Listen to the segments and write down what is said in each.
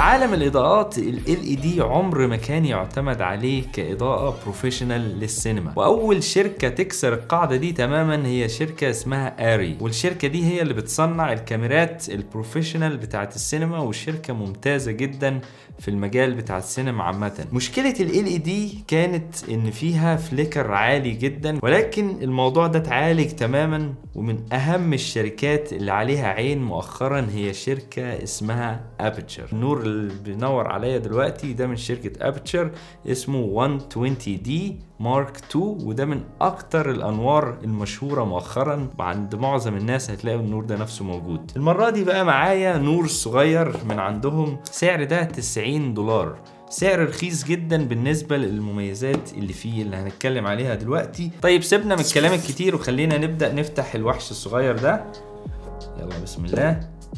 عالم الاضاءات ال LED عمر ما كان يعتمد عليه كاضاءه بروفيشنال للسينما واول شركه تكسر القاعده دي تماما هي شركه اسمها اري والشركه دي هي اللي بتصنع الكاميرات البروفيشنال بتاعت السينما وشركه ممتازه جدا في المجال بتاع السينما عامة مشكلة ال LED كانت ان فيها فليكر عالي جدا ولكن الموضوع ده اتعالج تماما ومن اهم الشركات اللي عليها عين مؤخرا هي شركة اسمها ابتشر النور اللي بينور عليا دلوقتي ده من شركة ابتشر اسمه 120D مارك 2 وده من اكتر الانوار المشهوره مؤخرا عند معظم الناس هتلاقوا النور ده نفسه موجود المره دي بقى معايا نور صغير من عندهم سعر ده 90 دولار سعر رخيص جدا بالنسبة للمميزات اللي فيه اللي هنتكلم عليها دلوقتي طيب سيبنا من الكلام الكتير وخلينا نبدأ نفتح الوحش الصغير ده يلا بسم الله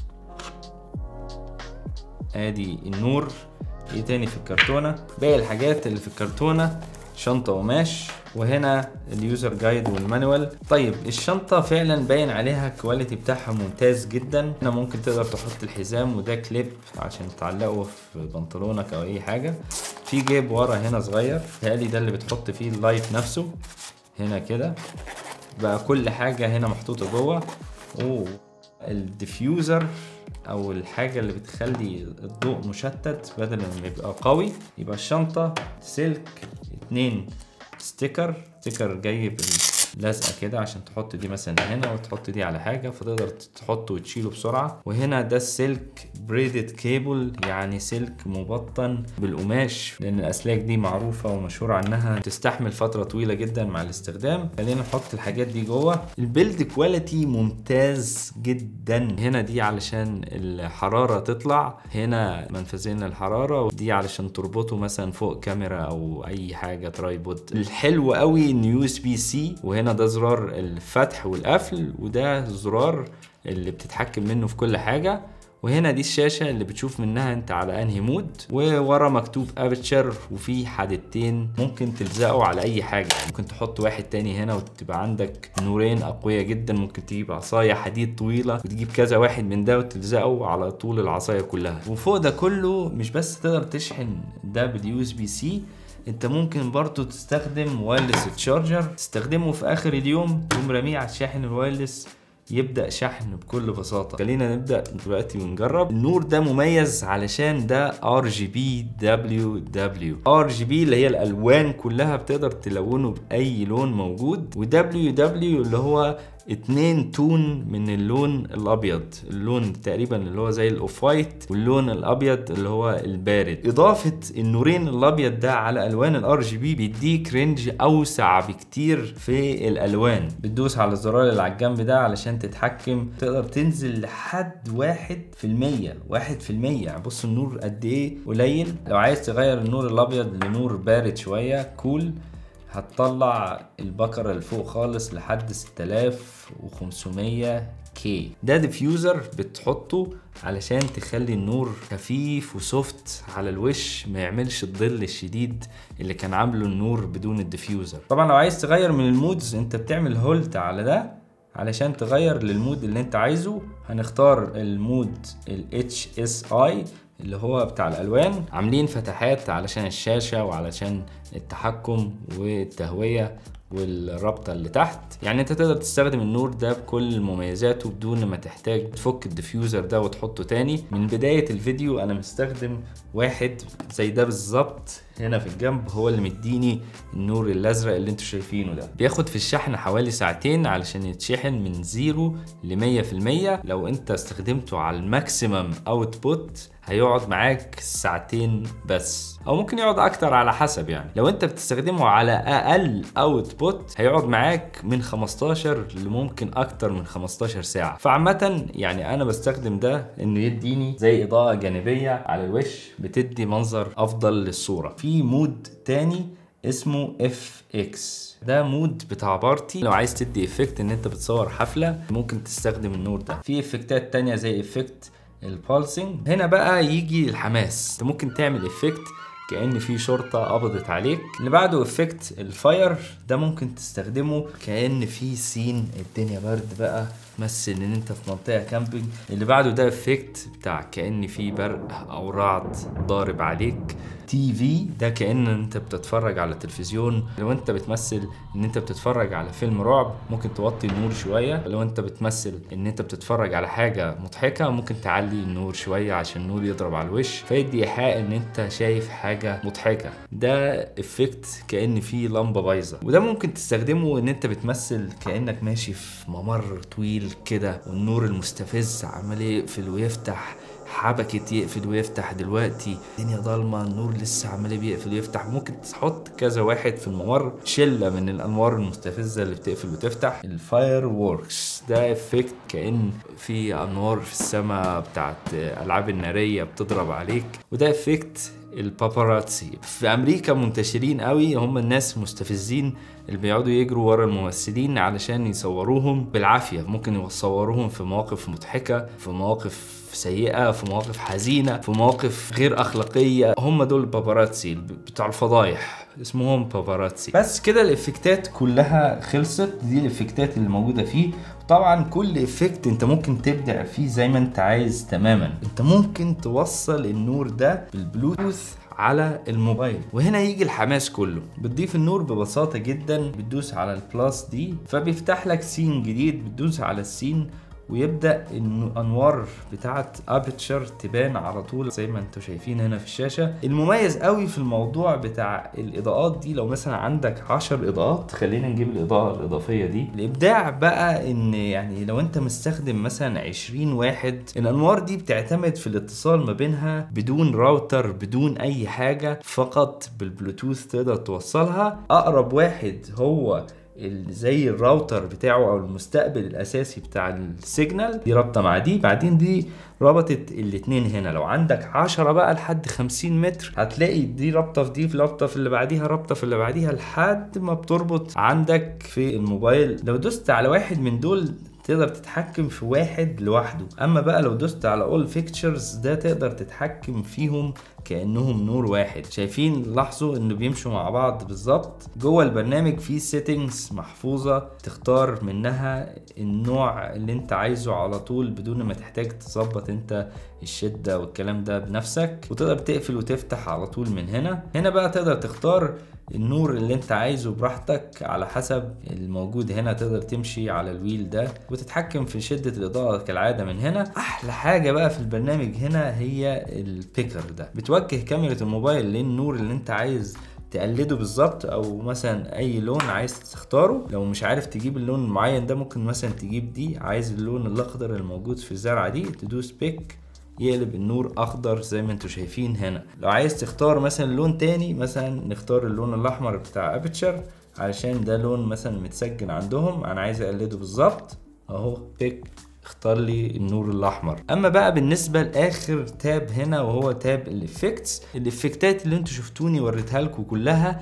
ادي النور ايه تاني في الكرتونة باقي الحاجات اللي في الكرتونة شنطة قماش وهنا اليوزر جايد والمانوال طيب الشنطة فعلا باين عليها الكواليتي بتاعها ممتاز جدا هنا ممكن تقدر تحط الحزام وده كليب عشان تعلقه في بنطلونك او اي حاجة في جيب ورا هنا صغير تهيألي ده اللي بتحط فيه اللايت نفسه هنا كده بقى كل حاجة هنا محطوطة جوه اوه الديفيوزر او الحاجه اللي بتخلي الضوء مشتت بدل ما يبقى قوي يبقى الشنطه سلك اتنين ستيكر ستيكر جاي باللزقه كده عشان تحط دي مثلا هنا وتحط دي على حاجه فتقدر تحطه وتشيله بسرعه وهنا ده السلك بريدد كيبل يعني سلك مبطن بالقماش لان الاسلاك دي معروفه ومشهور عنها تستحمل فتره طويله جدا مع الاستخدام خلينا نحط الحاجات دي جوه البيلد كواليتي ممتاز جدا هنا دي علشان الحراره تطلع هنا منفذين الحراره ودي علشان تربطه مثلا فوق كاميرا او اي حاجه ترايبود الحلو قوي ان يو اس بي سي وهنا ده زرار الفتح والقفل وده زرار اللي بتتحكم منه في كل حاجه وهنا دي الشاشة اللي بتشوف منها انت على انهي مود وورا مكتوب ابتشر وفي حدتين ممكن تلزقه على اي حاجة ممكن تحط واحد تاني هنا وتبقى عندك نورين اقوياء جدا ممكن تجيب عصاية حديد طويلة وتجيب كذا واحد من ده وتلزقه على طول العصاية كلها وفوق ده كله مش بس تقدر تشحن ده باليو اس بي سي انت ممكن برضو تستخدم وايرلس تشارجر تستخدمه في اخر اليوم تقوم راميه على الشاحن الوايرلس يبدا شحن بكل بساطه خلينا نبدا دلوقتي ونجرب النور ده مميز علشان ده ار جي بي دبليو دبليو ار جي بي اللي هي الالوان كلها بتقدر تلونه باي لون موجود ودبليو دبليو اللي هو اتنين تون من اللون الابيض اللون تقريبا اللي هو زي الاوف وايت واللون الابيض اللي هو البارد اضافه النورين الابيض ده على الوان الار جي بي بيديك رينج اوسع بكتير في الالوان بتدوس على الزرار اللي على الجنب ده علشان تتحكم تقدر تنزل لحد واحد في المية واحد في المية بص النور قد ايه قليل لو عايز تغير النور الابيض لنور بارد شويه كول هتطلع البكرة لفوق خالص لحد 6500 كي ده ديفيوزر بتحطه علشان تخلي النور خفيف وسوفت على الوش ما يعملش الظل الشديد اللي كان عامله النور بدون الديفيوزر طبعا لو عايز تغير من المودز انت بتعمل هولت على ده علشان تغير للمود اللي انت عايزه هنختار المود ال HSI اللي هو بتاع الالوان عاملين فتحات علشان الشاشه وعلشان التحكم والتهويه والرابطه اللي تحت يعني انت تقدر تستخدم النور ده بكل مميزاته بدون ما تحتاج تفك الديفيوزر ده وتحطه تاني من بدايه الفيديو انا مستخدم واحد زي ده بالظبط هنا في الجنب هو اللي مديني النور الازرق اللي انتوا شايفينه ده بياخد في الشحن حوالي ساعتين علشان يتشحن من زيرو ل 100% لو انت استخدمته على الماكسيمم اوتبوت هيقعد معاك ساعتين بس او ممكن يقعد اكتر على حسب يعني لو انت بتستخدمه على اقل اوتبوت هيقعد معاك من 15 لممكن اكتر من 15 ساعه فعامه يعني انا بستخدم ده انه يديني زي اضاءه جانبيه على الوش بتدي منظر افضل للصوره في مود تاني اسمه اف اكس ده مود بتاع بارتي لو عايز تدي افكت ان انت بتصور حفله ممكن تستخدم النور ده في افكتات تانية زي افكت البالسنج هنا بقى يجي الحماس انت ممكن تعمل افكت كأن في شرطة قبضت عليك اللي بعده افكت الفاير ده ممكن تستخدمه كأن في سين الدنيا برد بقى تمثل ان انت في منطقه كامبينج اللي بعده ده افكت بتاع كان في برق او رعد ضارب عليك تي في ده كان انت بتتفرج على تلفزيون لو انت بتمثل ان انت بتتفرج على فيلم رعب ممكن توطي النور شويه لو انت بتمثل ان انت بتتفرج على حاجه مضحكه ممكن تعلي النور شويه عشان النور يضرب على الوش فيدي ايحاء ان انت شايف حاجه مضحكه ده افكت كان في لمبه بايظه وده ممكن تستخدمه ان انت بتمثل كانك ماشي في ممر طويل كده والنور المستفز عمال يقفل ويفتح حبكت يقفل ويفتح دلوقتي الدنيا ضلمه النور لسه عمال بيقفل ويفتح ممكن تحط كذا واحد في الممر شله من الانوار المستفزه اللي بتقفل وتفتح الفاير ووركس ده افكت كان في انوار في السماء بتاعت العاب الناريه بتضرب عليك وده افكت الباباراتسي في امريكا منتشرين قوي هم الناس المستفزين اللي بيقعدوا يجروا ورا الممثلين علشان يصوروهم بالعافيه ممكن يصوروهم في مواقف مضحكه في مواقف سيئه في مواقف حزينه في مواقف غير اخلاقيه هم دول الباباراتسي بتوع الفضايح اسمهم باباراتسي بس كده الافكتات كلها خلصت دي الافكتات اللي موجوده فيه طبعا كل افكت انت ممكن تبدع فيه زي ما انت عايز تماما انت ممكن توصل النور ده بالبلوتوث على الموبايل وهنا يجي الحماس كله بتضيف النور ببساطة جدا بتدوس على البلاس دي فبيفتح لك سين جديد بتدوس على السين ويبدا الانوار بتاعه ابيتشر تبان على طول زي ما انتم شايفين هنا في الشاشه المميز قوي في الموضوع بتاع الاضاءات دي لو مثلا عندك 10 اضاءات خلينا نجيب الاضاءه الاضافيه دي الابداع بقى ان يعني لو انت مستخدم مثلا 20 واحد الانوار دي بتعتمد في الاتصال ما بينها بدون راوتر بدون اي حاجه فقط بالبلوتوث تقدر توصلها اقرب واحد هو زي الراوتر بتاعه او المستقبل الاساسي بتاع السيجنال دي رابطه مع دي بعدين دي ربطت الاتنين هنا لو عندك 10 بقى لحد 50 متر هتلاقي دي رابطه في دي في رابطه في اللي بعديها رابطه في اللي بعديها لحد ما بتربط عندك في الموبايل لو دوست على واحد من دول تقدر تتحكم في واحد لوحده اما بقى لو دوست على اول فيكتشرز ده تقدر تتحكم فيهم كانهم نور واحد شايفين لاحظوا انه بيمشوا مع بعض بالظبط جوه البرنامج في سيتنجز محفوظه تختار منها النوع اللي انت عايزه على طول بدون ما تحتاج تظبط انت الشده والكلام ده بنفسك وتقدر تقفل وتفتح على طول من هنا هنا بقى تقدر تختار النور اللي انت عايزه براحتك على حسب الموجود هنا تقدر تمشي على الويل ده وتتحكم في شدة الإضاءة كالعادة من هنا أحلى حاجة بقى في البرنامج هنا هي البيكر ده بتوجه كاميرا الموبايل للنور اللي انت عايز تقلده بالظبط او مثلا اي لون عايز تختاره لو مش عارف تجيب اللون المعين ده ممكن مثلا تجيب دي عايز اللون الاخضر الموجود في الزرعه دي تدوس بيك يقلب النور اخضر زي ما انتم شايفين هنا لو عايز تختار مثلا لون تاني مثلا نختار اللون الاحمر بتاع ابيتشر علشان ده لون مثلا متسجل عندهم انا عايز اقلده بالظبط اهو بيك اختار لي النور الاحمر اما بقى بالنسبه لاخر تاب هنا وهو تاب الافكتس الافكتات اللي انتوا شفتوني وريتها لكم كلها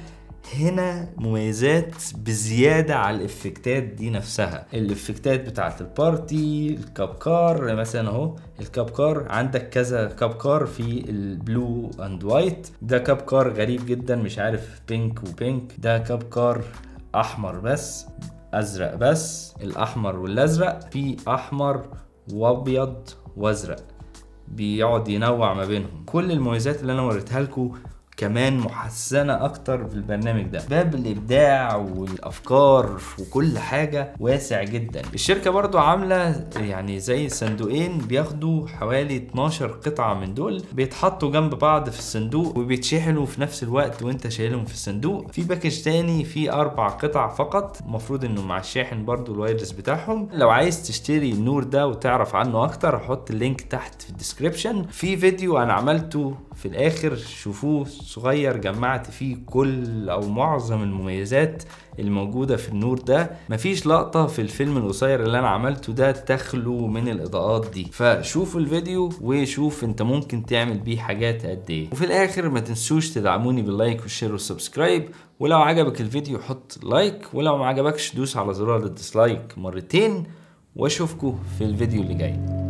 هنا مميزات بزيادة على الافكتات دي نفسها الافكتات بتاعت البارتي الكاب كار مثلا اهو الكاب كار عندك كذا كاب كار في البلو اند وايت ده كاب كار غريب جدا مش عارف بينك وبينك ده كاب كار احمر بس ازرق بس الاحمر والازرق في احمر وابيض وازرق بيقعد ينوع ما بينهم كل المميزات اللي انا وريتها لكم كمان محسنة أكتر بالبرنامج ده باب الإبداع والأفكار وكل حاجة واسع جدا الشركة برضو عاملة يعني زي صندوقين بياخدوا حوالي 12 قطعة من دول بيتحطوا جنب بعض في الصندوق وبيتشحنوا في نفس الوقت وانت شايلهم في الصندوق في باكج تاني فيه أربع قطع فقط المفروض انه مع الشاحن برضو الوايرلس بتاعهم لو عايز تشتري النور ده وتعرف عنه أكتر هحط اللينك تحت في الديسكريبشن في فيديو أنا عملته في الآخر شوفوه صغير جمعت فيه كل او معظم المميزات الموجودة في النور ده مفيش لقطة في الفيلم القصير اللي انا عملته ده تخلو من الاضاءات دي فشوفوا الفيديو وشوف انت ممكن تعمل بيه حاجات قد ايه وفي الاخر ما تنسوش تدعموني باللايك والشير والسبسكرايب ولو عجبك الفيديو حط لايك ولو ما عجبكش دوس على زرار الديسلايك مرتين واشوفكم في الفيديو اللي جاي